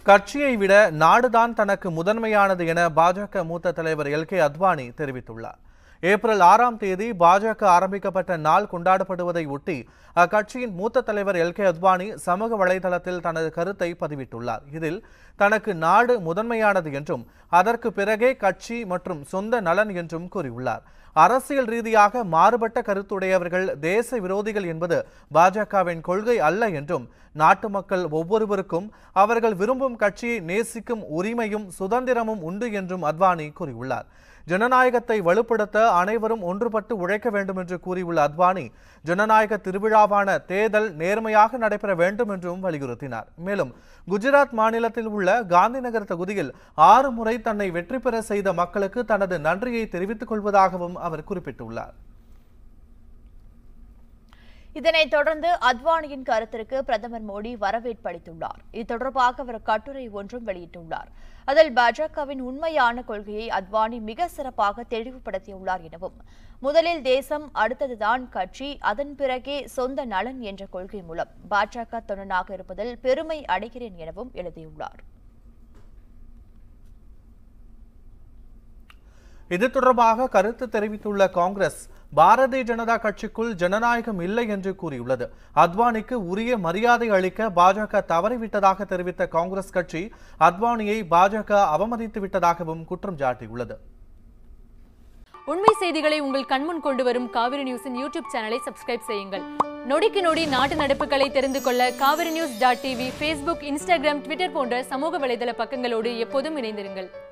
கட்சியை விட நாடுதான் தனக்கு முதன்மையானது என பாஜக மூத்த தலைவர் எல் கே அத்வானி தெரிவித்துள்ளார் ஏப்ரல் ஆறாம் தேதி பாஜக ஆரம்பிக்கப்பட்ட நாள் கொண்டாடப்படுவதை ஒட்டி அக்கட்சியின் மூத்த தலைவர் எல் கே அத்வானி சமூக வலைதளத்தில் தனது கருத்தை பதிவிட்டுள்ளார் இதில் தனக்கு நாடு முதன்மையானது என்றும் அதற்கு பிறகே கட்சி மற்றும் சொந்த நலன் என்றும் கூறியுள்ளார் அரசியல் ரீதியாக மாறுபட்ட கருத்துடையவர்கள் தேச விரோதிகள் என்பது பாஜகவின் கொள்கை அல்ல என்றும் நாட்டு மக்கள் ஒவ்வொருவருக்கும் அவர்கள் விரும்பும் கட்சியை நேசிக்கும் உரிமையும் சுதந்திரமும் உண்டு என்றும் அத்வானி கூறியுள்ளார் ஜனநாயகத்தை வலுப்படுத்த அனைவரும் ஒன்றுபட்டு உழைக்க வேண்டும் என்று கூறியுள்ள அத்வானி ஜனநாயக திருவிழாவான தேர்தல் நேர்மையாக நடைபெற வேண்டும் என்றும் வலியுறுத்தினார் மேலும் குஜராத் மாநிலத்தில் உள்ள காந்திநகர் தொகுதியில் ஆறு முறை தன்னை வெற்றி பெற செய்த மக்களுக்கு தனது நன்றியை தெரிவித்துக் கொள்வதாகவும் அவர் குறிப்பிட்டுள்ளார் இதனைத் தொடர்ந்து அத்வானியின் கருத்திற்கு பிரதமர் மோடி வரவேற்பு அளித்துள்ளார் இது தொடர்பாக அவர் கட்டுரை ஒன்றும் வெளியிட்டுள்ளார் அதில் பாஜகவின் உண்மையான கொள்கையை அத்வானி மிக சிறப்பாக தெளிவுபடுத்தியுள்ளார் எனவும் முதலில் தேசம் அடுத்ததுதான் கட்சி அதன் பிறகே சொந்த நலன் என்ற கொள்கை மூலம் பாஜக தொண்டனாக இருப்பதில் பெருமை அடைகிறேன் எனவும் எழுதியுள்ளார் இது தொடர்பாக கருத்து தெரிவித்துள்ள காங்கிரஸ் பாரதிய ஜனதா கட்சிக்குள் ஜனநாயகம் இல்லை என்று கூறியுள்ளது அத்வானிக்கு உரிய மரியாதை அளிக்க பாஜக தவறிவிட்டதாக தெரிவித்த காங்கிரஸ் கட்சி அத்வானியை பாஜக அவமதித்து விட்டதாகவும் குற்றம் சாட்டியுள்ளது உண்மை செய்திகளை உங்கள் கண்முன் கொண்டு வரும் காவிரி நியூஸின் யூடியூப் சேனலை சப்ஸ்கிரைப் செய்யுங்கள் நொடிக்கு நொடி நாட்டு நடப்புகளை தெரிந்து கொள்ள Kaveri news dot TV Facebook Instagram Twitter போன்ற சமூக வலைதள பக்கங்களோடு எப்போதும் இணைந்திருங்கள்